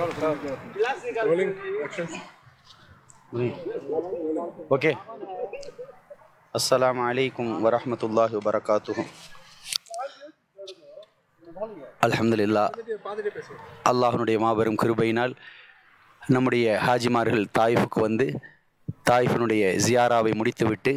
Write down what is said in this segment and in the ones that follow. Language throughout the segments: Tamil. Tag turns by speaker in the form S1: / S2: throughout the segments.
S1: ஓகே அஸ்ஸலாமு அலைக்கும் வரஹ்மத்துல்லாஹி வபரகாத்துஹு அல்ஹம்துலில்லா அல்லாஹ்வுடைய மாபெரும் கிருபையினால் நம்முடைய ஹாஜிமார்கள் தாயிஃபுக்கு வந்து தாயிஃபினுடைய ஜியாராவை முடித்துவிட்டு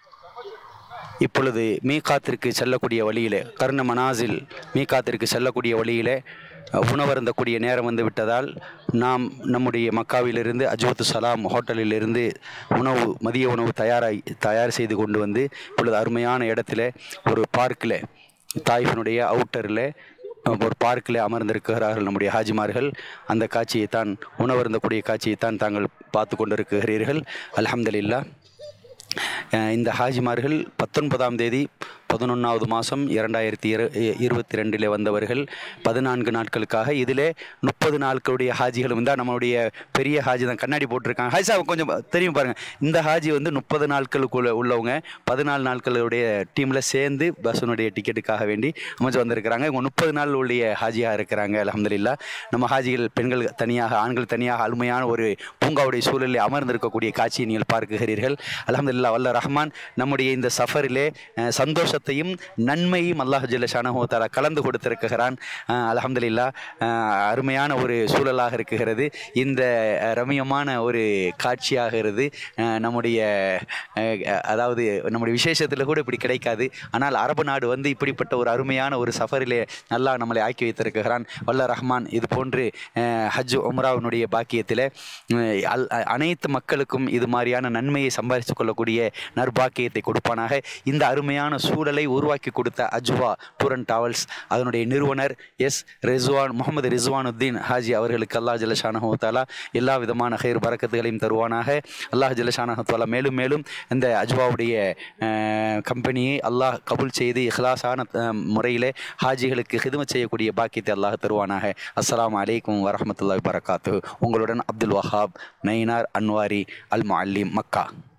S1: இப்பொழுது மீகாத்திற்கு செல்லக்கூடிய வழியிலே கர்ண மனாசில் மீகாத்திற்கு செல்லக்கூடிய வழியிலே அஹ், உணவருந்தக்கூடிய நேரம் வந்து விட்டதால் நாம் நம்முடைய மக்காவிலிருந்து அஜ்வத்து சலாம் ஹோட்டலிலிருந்து உணவு மதிய உணவு தயாராய் தயார் செய்து கொண்டு வந்து இப்பொழுது அருமையான இடத்துல ஒரு பார்க்கில் தாய்ஃபினுடைய அவுட்டரில் ஒரு பார்க்கில் அமர்ந்திருக்கிறார்கள் நம்முடைய ஹாஜிமார்கள் அந்த காட்சியைத்தான் உணவருந்தக்கூடிய காட்சியைத்தான் தாங்கள் பார்த்து கொண்டிருக்கிறீர்கள் அல்ஹம்துலில்லாஹ் அஹ் இந்த ஹாஜிமார்கள் பத்தொன்பதாம் தேதி பதினொன்றாவது மாதம் இரண்டாயிரத்தி இரு இருபத்தி ரெண்டில் வந்தவர்கள் பதினான்கு நாட்களுக்காக இதிலே முப்பது நாட்களுடைய ஹாஜிகள் வந்து நம்மளுடைய பெரிய ஹாஜி தான் கண்ணாடி போட்டிருக்காங்க ஹாஜி சார் கொஞ்சம் தெரியும் பாருங்கள் இந்த ஹாஜி வந்து முப்பது நாட்களுக்குள்ள உள்ளவங்க பதினாலு நாட்களுடைய டீமில் சேர்ந்து பஸ்ஸினுடைய டிக்கெட்டுக்காக வேண்டி அமைச்சு வந்திருக்கிறாங்க இவங்க முப்பது நாள் உள்ள ஹாஜியாக இருக்கிறாங்க அலமதுல்லா நம்ம ஹாஜிகள் பெண்கள் தனியாக ஆண்கள் தனியாக அருமையான ஒரு பூங்காவுடைய சூழலில் அமர்ந்திருக்கக்கூடிய காட்சியை நீங்கள் பார்க்கிறீர்கள் அலமதுல்லா வல்ல ரஹ்மான் நம்முடைய இந்த சஃபரிலே அஹ், சந்தோஷத்தையும் நன்மையும் அல்லாஹ் ஜல்லஷானஹு தாலா கலந்து கொடுத்திருக்கிறான் அஹ், அல்ஹம்துலில்லா அஹ், அருமையான ஒரு சூழலாக இருக்கிறது இந்த அஹ், ரம்மியமான ஒரு காட்சியாகிறது அஹ், நம்முடைய அஹ், அதாவது நம்முடைய விசேஷத்தில் கூட இப்படி கிடைக்காது ஆனால் அரபு நாடு வந்து இப்படிப்பட்ட ஒரு அருமையான ஒரு சஃபரிலே நல்லா நம்மளை ஆக்கி வைத்திருக்கிறான் வல்ல ரஹ்மான் இது போன்று அஹ், ஹஜ் உம்ராவினுடைய பாக்கியத்தில் அஹ், அல்- அ- அனைத்து மக்களுக்கும் இது மாதிரியான நன்மையை சம்பாதித்து கொள்ளக்கூடிய நற்பாக்கியத்தை கொடுப்பானாக இந்த அருமையான சூழலை உருவாக்கி கொடுத்த அஜ்வா டூர் அண்ட் டிராவல்ஸ் அதனுடைய நிறுவனர் எஸ் ரிஸ்வான் முகமது ரிஸ்வானுத்தீன் ஹாஜி அவர்களுக்கு அல்லாஹ் ஜல்லஷானஹு தாலா எல்லா விதமான ஹைர் பரக்கத்துகளையும் தருவானாக அல்லாஹ் ஜல்லஷானஹு தாலா மேலும் மேலும் இந்த அஜ்வாவுடைய அஹ், கம்பெனியை அல்லாஹ் கபூல் செய்து இஹ்லாஸான அஹ், முறையிலே ஹாஜிகளுக்கு ஹிதுமத் செய்யக்கூடிய பாக்கியத்தை அல்லாஹ் தருவானாக அஸ்ஸலாமு அலைக்கும் வரஹ்மத்துல்லாஹி வரகாத்து உங்களுடன் அப்துல் வஹாப் நயினார் அன்வாரி அல் முஅல்லிம் மக்கா